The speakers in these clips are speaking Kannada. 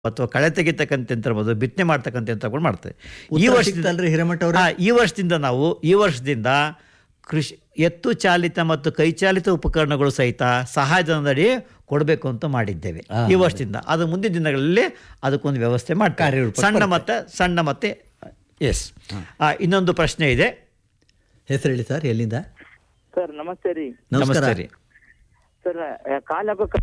ಅಥವಾ ಕಳೆ ತೆಗಿತಕ್ಕಂಥ ಯಂತ್ರ ಇರ್ಬೋದು ಬಿತ್ತನೆ ಮಾಡ್ತಕ್ಕಂಥ ಯಂತ್ರಗಳು ಮಾಡ್ತೇವೆ ಈ ಉತ್ತರ ವರ್ಷದಿಂದ ಸಿಕ್ತಲ್ರಿ ಹಿರೇಮಠ ಅವ್ರೆ ಹಾ, ಈ ವರ್ಷದಿಂದ ನಾವು ಈ ವರ್ಷದಿಂದ ಕೃಷಿ ಎತ್ತು ಚಾಲಿತ ಮತ್ತು ಕೈ ಚಾಲಿತ ಉಪಕರಣಗಳು ಸಹಿತ ಸಹಾಯಧನದಡಿ ಕೊಡಬೇಕು ಅಂತ ಮಾಡಿದ್ದೇವೆ ಈ ವರ್ಷದಿಂದ ಅದು ಮುಂದಿನ ದಿನಗಳಲ್ಲಿ ಅದಕ್ಕೊಂದು ವ್ಯವಸ್ಥೆ ಮಾಡ್ತಾರೆ ಕಾರ್ಯರೂಪಕ್ಕೆ ಸಣ್ಣ ಮತ್ತೆ ಸಣ್ಣ ಮತ್ತೆ ಎಸ್ ಇನ್ನೊಂದು ಪ್ರಶ್ನೆ ಇದೆ ಹೆಸರು ಹೇಳಿ ಸರ್ ಎಲ್ಲಿಂದ ಸರ್ ನಮಸ್ತೆ ರೀ ನಮಸ್ಕಾರ ನಮಸ್ತೆ ರೀ ಸರ್ ಕಾಲ್ ಹಬ್ಬಕ್ಕೆ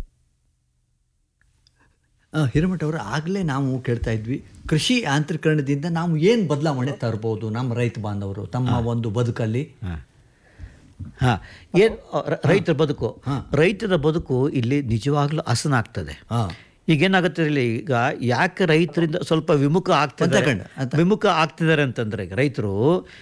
ಆ, ಹಿರೇಮಠ ಅವರು ಆಗಲೇ ನಾವು ಕೇಳ್ತಾ ಇದ್ವಿ ಕೃಷಿ ಯಾಂತ್ರೀಕರಣದಿಂದ ನಾವು ಏನು ಬದಲಾವಣೆ ತರ್ಬೋದು ನಮ್ಮ ರೈತ ಬಾಂಧವರು ತಮ್ಮ ಒಂದು ಬದುಕಲ್ಲಿ ಹಾ ಏನು ರೈತರ ಬದುಕು ರೈತರ ಬದುಕು ಇಲ್ಲಿ ನಿಜವಾಗ್ಲೂ ಹಸನಾಗ್ತದೆ ಹಾ ಈಗೇನಾಗುತ್ತೆ ಇಲ್ಲಿ ಈಗ ಯಾಕೆ ರೈತರಿಂದ ಸ್ವಲ್ಪ ವಿಮುಖ ಆಗ್ತಿದ್ದಾರೆ ಅಂತಕಂಡು, ಅಂತ. ವಿಮುಖ ಆಗ್ತಿದ್ದಾರೆ ಅಂತಂದ್ರೆ ಈಗ ರೈತರು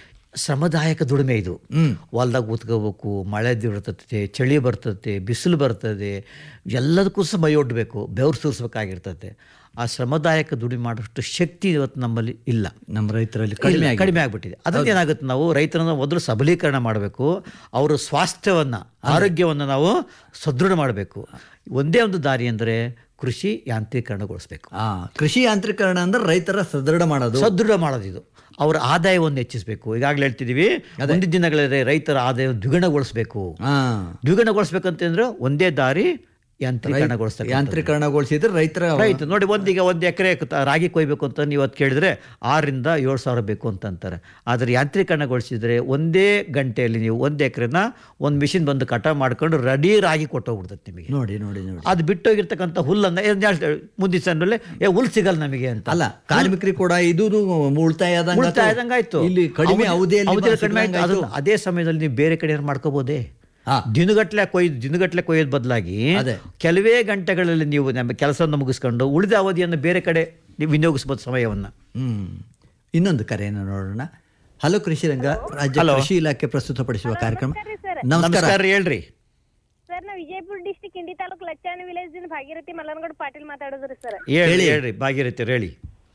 ಶ್ರಮದಾಯಕ ದುಡಿಮೆ ಇದು ಹೊಲ್ದಾಗ ಕೂತ್ಕೋಬೇಕು ಮಳೆ ಬರ್ತದೆ ಚಳಿ ಬರ್ತದೆ ಬಿಸಿಲು ಬರ್ತದೆ ಎಲ್ಲದಕ್ಕೂ ಸಹ ಮೈ ಒಡ್ಬೇಕು ಬೆವರು ಸುರಿಸ್ಬೇಕಾಗಿರ್ತದೆ ಆ ಶ್ರಮದಾಯಕ ದುಡಿಮೆ ಮಾಡೋಷ್ಟು ಶಕ್ತಿ ಇವತ್ತು ನಮ್ಮಲ್ಲಿ ಇಲ್ಲ ನಮ್ಮ ರೈತರಲ್ಲಿ ಕಡಿಮೆ ಇಲ್ಲ, ಆಗಿದೆ. ಕಡಿಮೆ ಆಗ್ಬಿಟ್ಟಿದೆ ಅದಕ್ಕೆ ಏನಾಗುತ್ತೆ ನಾವು ರೈತರನ್ನ ಮೊದಲು ಸಬಲೀಕರಣ ಮಾಡಬೇಕು ಅವರ ಸ್ವಾಸ್ಥ್ಯವನ್ನು ಆರೋಗ್ಯವನ್ನು ನಾವು ಸದೃಢ ಮಾಡಬೇಕು ಒಂದೇ ಒಂದು ದಾರಿ ಅಂದರೆ ಕೃಷಿ ಯಾಂತ್ರೀಕರಣಗೊಳಿಸಬೇಕು ಆ ಕೃಷಿ ಯಾಂತ್ರೀಕರಣ ಅಂದ್ರೆ ರೈತರ ಸದೃಢ ಮಾಡೋದು ಸದೃಢ ಮಾಡೋದು ಇದು ಅವರ ಆದಾಯವನ್ನು ಹೆಚ್ಚಿಸಬೇಕು ಈಗಾಗಲೇ ಹೇಳ್ತಿದ್ದೀವಿ ಮುಂದಿನ ದಿನಗಳಲ್ಲಿ ರೈತರ ಆದಾಯವನ್ನು ದ್ವಿಗುಣಗೊಳಿಸಬೇಕು ಹಾ ದ್ವಿಗುಣಗೊಳಿಸ್ಬೇಕಂತಂದ್ರೆ ಒಂದೇ ದಾರಿ ಯಾಂತ್ರೀಕರಣಗೊಳಿಸ್ತಕ್ಕ ಯಾಂತ್ರೀಕರಣಗೊಳಿಸಿದ್ರೆ ರೈತರ ರೈತ ನೋಡಿ ಒಂದೀಗ ಒಂದು ಎಕರೆ ರಾಗಿ ಕೊಯ್ಬೇಕು ಅಂತ ನೀವು ಅದು ಕೇಳಿದ್ರೆ ಆರರಿಂದ ಏಳು ಸಾವಿರ ಬೇಕು ಅಂತ ಅಂತಾರೆ ಆದರೆ ಯಾಂತ್ರೀಕರಣಗೊಳಿಸಿದ್ರೆ ಒಂದೇ ಗಂಟೆಯಲ್ಲಿ ನೀವು ಒಂದು ಎಕರೆನ ಒಂದು ಮಿಷಿನ್ ಬಂದು ಕಟಾವು ಮಾಡ್ಕೊಂಡು ರೆಡಿ ರಾಗಿ ಕೊಟ್ಟೋಗ್ಬಿಡ್ತದೆ ನಿಮಗೆ ನೋಡಿ ನೋಡಿ ನೋಡಿ ಅದು ಬಿಟ್ಟೋಗಿರ್ತಕ್ಕಂಥ ಹುಲ್ಲನ್ನು ಏನ್ ಜಾಸ್ತಿ ಮುಂದಿನ ಸಣ್ಣಲ್ಲಿ ಏ ಹುಲ್ಲು ಸಿಗಲ್ಲ ನಮಗೆ ಅಂತ ಅಲ್ಲ ಕಾರ್ಮಿಕರಿಗೆ ಕೂಡ ಇದು ಉಳಿತಾಯ ಆದಂಗಾತು. ಉಳಿತಾಯ ಆದಂಗಾಯ್ತು ಇಲ್ಲಿ ಕಡಿಮೆ ಅವಧಿಯಲ್ಲಿ ಅವಧಿಯಲ್ಲಿ ಕಡಿಮೆ ಆಯ್ತು ಸಿಕ್ಕಂಗಾಯ್ತು. ಅದನ್ನ ಅದೇ ಸಮಯದಲ್ಲಿ ನೀವು ಬೇರೆ ಕಡೆ ಏನಾರು ಮಾಡ್ಕೋಬೋದೇ ಹಾ. ದಿನಗಟ್ಲೆ ಕೊಯ್ದು ದಿನಗಟ್ಲೆ ಕೊಯ್ಯೋದ್ ಬದಲಾಗಿ ಅದೇ. ಕೆಲವೇ ಗಂಟೆಗಳಲ್ಲಿ ನೀವು ನಮ್ಮ ಕೆಲಸವನ್ನು ಮುಗಿಸ್ಕೊಂಡು ಉಳಿದ ಅವಧಿಯನ್ನು ಬೇರೆ ಕಡೆ ನೀವು ವಿನಿಯೋಗಿಸ್ಬೋದು ಸಮಯವನ್ನು ಹ್ಮ್ ಇನ್ನೊಂದು ಕರೆಯನ್ನು ನೋಡೋಣ ಹಲೋ ಕೃಷಿ ರಂಗ ರಾಜ್ಯ Hello. ಕೃಷಿ ಇಲಾಖೆ ಪ್ರಸ್ತುತಪಡಿಸುವ ಕಾರ್ಯಕ್ರಮ ಸರ್ ನಮಸ್ಕಾರ ನಮಸ್ಕಾರ ಹೇಳ್ರಿ ಸರ್ ನಾವು ವಿಜಯಪುರ ಡಿಸ್ಟಿಕ್ ಇಂಡಿ ತಾಲೂಕು ಲಚ್ಚಾಣಿ ವಿಲೇಜ್ ದಿನ ಭಾಗೀರಥಿ ಮಲ್ಲನಗೌಡ ಪಾಟೀಲ್ ಮಾತಾಡೋದ್ರಿ ಸರ್ ಹೇಳ್ರಿ ಹೇಳ್ರಿ ಭಾಗೀರಥಿ ಹೇಳಿ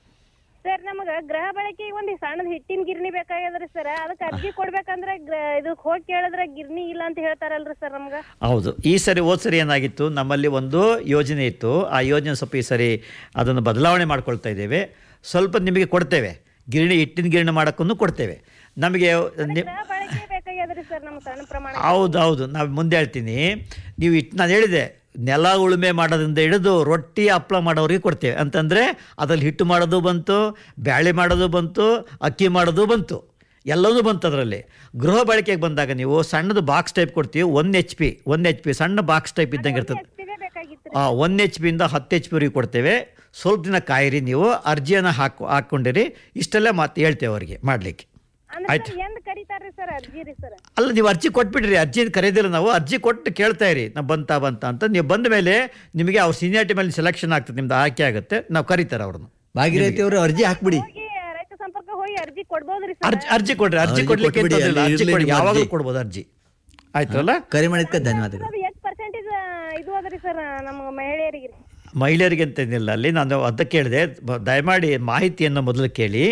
ಸರ್ ನಮಗ ಗೃಹ ಬಳಕೆಗೆ ಒಂದು ಸಣ್ಣದ ಹಿಟ್ಟಿನ ಗಿರಣಿ ಬೇಕಾಗ್ಯದ್ರಿ ಸರ್ ಅದಕ್ಕೆ ಅರ್ಜಿ ಕೊಡ್ಬೇಕಂದ್ರೆ ಗ್ರ- ಇದಕ್ ಹೋಗಿ ಕೇಳಿದ್ರೆ ಗಿರಣಿ ಇಲ್ಲ ಅಂತ ಹೇಳ್ತಾರಲ್ರಿ ಸರ್ ನಮ್ಗ ಹೌದು ಈ ಸರಿ ಹೋದ ಸರಿ ಏನಾಗಿತ್ತು ನಮ್ಮಲ್ಲಿ ಒಂದು ಯೋಜನೆ ಇತ್ತು ಆ ಯೋಜನೆ ಸ್ವಲ್ಪ ಈ ಸರಿ ಅದನ್ನು ಬದಲಾವಣೆ ಮಾಡ್ಕೊಳ್ತಾ ಇದ್ದೇವೆ ಸ್ವಲ್ಪ ನಿಮಗೆ ಕೊಡ್ತೇವೆ ಗಿರಣಿ ಹಿಟ್ಟಿನ ಗಿರಣಿ ಮಾಡೋಕ್ಕೂ ಕೊಡ್ತೇವೆ ನಮಗೆ ನಿ- ಗೃಹ ಬಳಕೆ ಬೇಕಾಗ್ಯದ್ರಿ ಸರ್ ನಮ್ಗೆ ಸಣ್ಣ ಪ್ರಮಾಣ ಹೌದು ಹೌದು ನಾವು ಮುಂದೆ ಹೇಳ್ತೀನಿ ನೀವು ಇಟ್ಟು ನಾನು ಹೇಳಿದೆ ನೆಲ ಉಳುಮೆ ಮಾಡೋದ್ರಿಂದ ಹಿಡಿದು ರೊಟ್ಟಿ ಹಪ್ಪಳ ಮಾಡೋರಿಗೆ ಕೊಡ್ತೇವೆ ಅಂತಂದರೆ ಅದ್ರಲ್ಲಿ ಹಿಟ್ಟು ಮಾಡೋದು ಬಂತು ಬ್ಯಾಳೆ ಮಾಡೋದು ಬಂತು ಅಕ್ಕಿ ಮಾಡೋದು ಬಂತು ಎಲ್ಲವೂ ಬಂತು ಅದರಲ್ಲಿ ಗೃಹ ಬಳಕೆಗೆ ಬಂದಾಗ ನೀವು ಸಣ್ಣದು ಬಾಕ್ಸ್ ಟೈಪ್ ಕೊಡ್ತೀವಿ one H P one H P ಸಣ್ಣ ಬಾಕ್ಸ್ ಟೈಪ್ ಇದ್ದಂಗೆ ಇರ್ತದೆ ಎಷ್ಟಿದೆ ಬೇಕಾಗಿತ್ತು ಒನ್ ಎಚ್ ಪಿಯಿಂದ ಹತ್ತು ಎಚ್ ಪಿವರೆಗೆ ಕೊಡ್ತೇವೆ ಸ್ವಲ್ಪ ದಿನ ಕಾಯಿರಿ ನೀವು ಅರ್ಜಿಯನ್ನು ಹಾಕಿ ಹಾಕ್ಕೊಂಡಿರಿ ಇಷ್ಟೆಲ್ಲ ಮಾತು ಹೇಳ್ತೇವೆ ಅವರಿಗೆ ಮಾಡಲಿಕ್ಕೆ ಅಂದ್ರೆ ಸರ್ ಎಂದ್ ಕರೀತಾರ್ರಿ ಸರ್ ಅರ್ಜಿ ರೀ ಸರ್ ಅಲ್ಲ ನೀವು ಅರ್ಜಿ ಕೊಟ್ಬಿಡ್ರಿ ಅರ್ಜಿ ಕರೆಯೋದಿಲ್ಲ ನಾವು ಅರ್ಜಿ ಕೊಟ್ಟು ಕೇಳ್ತಾ ಇರಿ ನಾವು ಬಂತ ಬಂತ ಅಂತ ನೀವು ಬಂದ ಮೇಲೆ ನಿಮಗೆ ಅವ್ರ ಸೀನಿಯಾರಿಟಿ ಮೇಲೆ ಸೆಲೆಕ್ಷನ್ ಆಗ್ತದೆ ನಿಮ್ದು ಆಯ್ಕೆ ಆಗುತ್ತೆ ನಾವು ಕರಿತಾರೆ ಅವ್ರನ್ನ ಭಾಗೀರಥಿ ಅವರು ಅರ್ಜಿ ಹಾಕ್ಬಿಡಿ ಹೋಗಿ ರೈತ ಸಂಪರ್ಕ ಹೋಗಿ ಅರ್ಜಿ ಕೊಡ್ಬೋದ್ರಿ ಸರ್ ಅರ್ಜಿ ಅರ್ಜಿ ಕೊಡ್ರಿ ಅರ್ಜಿ ಅರ್ಜಿ ಕೊಡ್ಲಿಕ್ಕೆ ಕೊಟ್ಬಿಡಿ, ಎಂತ ತೊಂದ್ರೆ ಇಲ್ಲ. ಅಲ್ಲಿ ಅರ್ಜಿ ಇರ್ಲಿ ಕೊಡಿ ನಿಮ್ಮ ಯಾವಾಗಲೂ ಅರ್ಜಿ. ಕೊಡ್ಬೋದು ಅರ್ಜಿ ಆಯ್ತಲ್ಲ ಕರೆ ಮಾಡಿದ್ಕೆ ಧನ್ಯವಾದಗಳು ಅದು ಎಷ್ಟು ಪರ್ಸೆಂಟೇಜ್ ಇದು ಅದ್ರಿ ಸರ್ ನಮ್ಮ ಮಹಿಳೆಯರಿಗೆ ರೀ ಮಹಿಳೆಯರಿಗೆ ಅಂತೇನಿಲ್ಲ ಅಲ್ಲಿ ನಾನು ಅದಕ್ಕೆ ಕೇಳಿದೆ ಬ- ದಯಮಾಡಿ ಮಾಹಿತಿಯನ್ನು ಮೊದಲು ಕೇಳಿ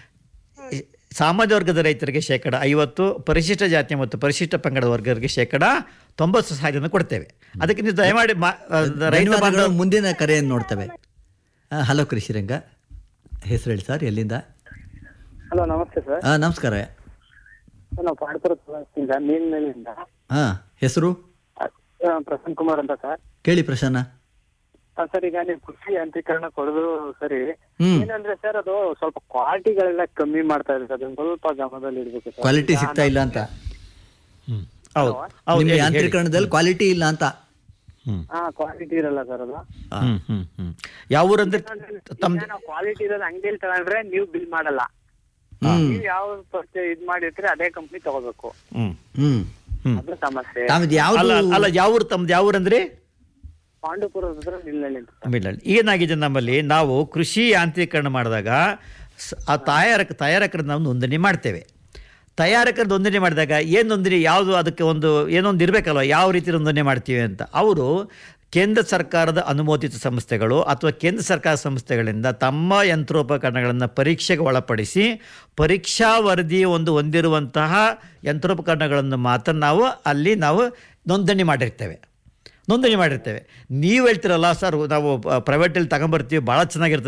ಸಾಮಾನ್ಯ ವರ್ಗದ ರೈತರಿಗೆ ಶೇಕಡ ಐವತ್ತು ಪರಿಶಿಷ್ಟ ಜಾತಿ ಮತ್ತು ಪರಿಶಿಷ್ಟ ಪಂಗಡ ವರ್ಗರಿಗೆ ಶೇಕಡ ತೊಂಬತ್ತು ಸಹಾಯಧನ ಕೊಡ್ತೇವೆ ಅದಕ್ಕೆ ನೀವು ದಯಮಾಡಿ ಮಾ- ಆ, ರೈತ ಧನ್ಯವಾದಗಳು ಬಾಂಧವ ಮುಂದಿನ ಕರೆಯನ್ನು ನೋಡ್ತೇವೆ ಆ, ಹಲೋ ಕೃಷಿ ರಂಗ ಹೆಸರು ಹೇಳಿ ಸರ್ ಎಲ್ಲಿಂದ ಹಲೋ ನಮಸ್ತೆ ಸರ್ ಆ, ನಮಸ್ಕಾರ ನಾವು ಪಾಡ್ಪುರ ತಾಲೂಕಿಂದ ಮೇಲಿನಿಂದ ಹಾ ಹೆಸರು ಪ್ರಸನ್ನ ಕುಮಾರ್ ಅಂತ ಸರ್ ಕೇಳಿ ಪ್ರಸನ್ನ ಆ, ಸರ್ ಈಗ ನೀವು ಕೃಷಿ ಯಾಂತ್ರೀಕರಣ ಕೊಡೋದು ಸರಿ ಹ್ಮ್. ಏನಂದ್ರೆ ಸರ್ ಅದು ಸ್ವಲ್ಪ ಕ್ವಾಲಿಟಿಗಳೆಲ್ಲ ಕಮ್ಮಿ ಮಾಡ್ತಾ ಇದ್ದಾರೆ ಅದನ್ನ ಸ್ವಲ್ಪ ಗಮನದಲ್ಲಿ ಇಡ್ಬೇಕು ಸರ್ ಕ್ವಾಲಿಟಿ ಸಿಗ್ತಾ ಇಲ್ಲ ಅಂತ ಹ್ಮ್. ಹೌದು ಹೌದು ನಿಮ್ಮ ಹೇಳಿ, ಹೇಳಿ. ಯಾಂತ್ರೀಕರಣದಲ್ಲಿ ಕ್ವಾಲಿಟಿ ಇಲ್ಲ ಅಂತ ಹ್ಮ್. ಹಾ ಕ್ವಾಲಿಟಿ ಇರಲ್ಲ ಸರ್ ಅದು ಹ್ಮ್ ಹ್ಮ್ ಹ್ಮ್ ಯಾವ ಊರಂದ್ರೆ ತಮ್ಮ ಈಗ ನಾವು ಕ್ವಾಲಿಟಿ ಇರೋದು ಅಂಗಡಿಯಲ್ಲಿ ತಗೊಂಡ್ರೆ ನೀವು ಬಿಲ್ ಮಾಡಲ್ಲ ಹ್ಮ್ ನೀವು ಯಾವ ಪರ್ಚೆ ಇದ್ ಮಾಡಿರ್ತೀರಿ ಅದೇ ಕಂಪ್ನಿ ತಗೋಬೇಕು ಹ್ಮ್ ಹ್ಮ್ ಹ್ಮ್. ಅದು ಸಮಸ್ಯೆ ತಾವಿದ್ ಅಲ್ಲ ಯಾವ್ದು ಅಲ್ಲ ಯಾವ ಊರು ತಮ್ದು ಯಾವ ಊರಂದ್ರೆ ಪಾಂಡುಪುರದ ಹತ್ರ ನಿಲ್ಲಲ್ಲಿ ಅಂತ ಸರ್. ತಮಿಳ್ನಾಡು ಏನಾಗಿದೆ ನಮ್ಮಲ್ಲಿ ನಾವು ಕೃಷಿ ಯಾಂತ್ರೀಕರಣ ಮಾಡಿದಾಗ ಸ- ಆ ತಯಾರಕ ತಯಾರಕರ ನಾವು ನೋಂದಣಿ ಮಾಡ್ತೇವೆ ತಯಾರಕರ ನೋಂದಣಿ ಮಾಡಿದಾಗ ಏನು ನೋಂದಣಿ ಯಾವುದು ಅದಕ್ಕೆ ಒಂದು ಏನೊಂದು ಇರಬೇಕಲ್ವ ಯಾವ ರೀತಿ ನೋಂದಣಿ ಮಾಡ್ತೀವಿ ಅಂತ ಅವರು ಕೇಂದ್ರ ಸರ್ಕಾರದ ಅನುಮೋದಿತ ಸಂಸ್ಥೆಗಳು ಅಥವಾ ಕೇಂದ್ರ ಸರ್ಕಾರ ಸಂಸ್ಥೆಗಳಿಂದ ತಮ್ಮ ಯಂತ್ರೋಪಕರಣಗಳನ್ನು ಪರೀಕ್ಷೆಗೆ ಒಳಪಡಿಸಿ ಪರೀಕ್ಷಾ ವರದಿ ಒಂದು ಹೊಂದಿರುವಂತಹ ಯಂತ್ರೋಪಕರಣಗಳನ್ನು ಮಾತ್ರ ನಾವು ಅಲ್ಲಿ ನಾವು ನೋಂದಣಿ ಮಾಡಿರ್ತೇವೆ ನೋಂದಣಿ ಮಾಡಿರ್ತೇವೆ ನೀವು ಹೇಳ್ತಿರಲ್ಲ ಸರ್ ನಾವು ಪ್ರೈವೇಟಲ್ಲಿ ತಗೊಂಬರ್ತೀವಿ ಭಾಳ ಚೆನ್ನಾಗಿರ್ತದೆ